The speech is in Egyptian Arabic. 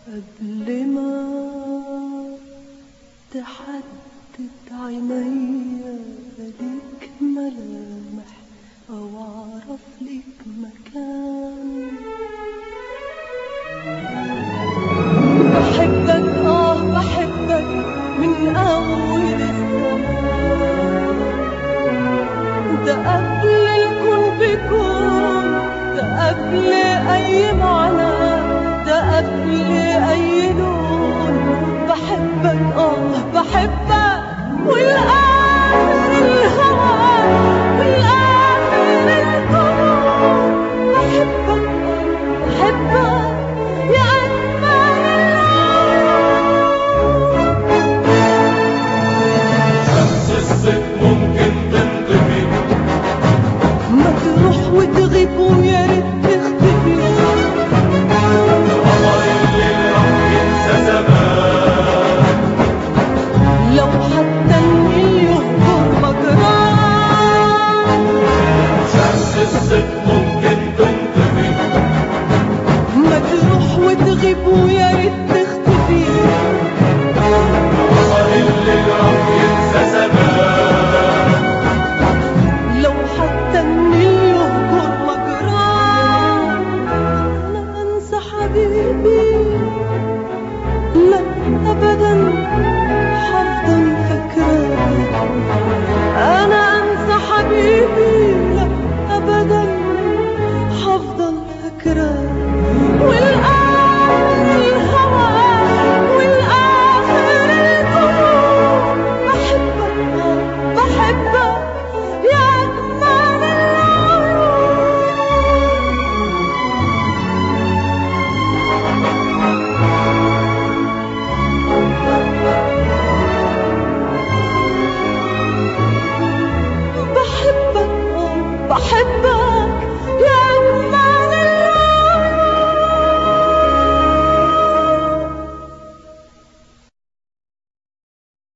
قبل ما تحدد عينيا ليك ملامح أو أعرف ليك مكان بحبك آه بحبك من أول الزمان ده قبل الكون بيكون ده قبل أي معنى ده قبل أي لون بحبك آه بحبك والآخر الهوى والآخر الكون بحبك آه بحبك يا أجمل شمس الصيف ممكن تنطفي ما تروح وتغيب ويا ريت تختفي القمر اللي راح ينسى زمان لو حتى النيل يهجر مجراه شمس الصيف ممكن تنطفي ما تروح وتغيب ويا ريت تختفي القمر اللي راح ينسى زمان لو حتى النيل يهجر مجراه لا انسى حبيبي لا ابدا حفضل فاكراه انا انسى حبيبي لا ابدا حفضل فاكراه والاخر الهوى والاخر القلوب بحبك آه، بحبك يا اجمل العيون بحبك آه، بحبك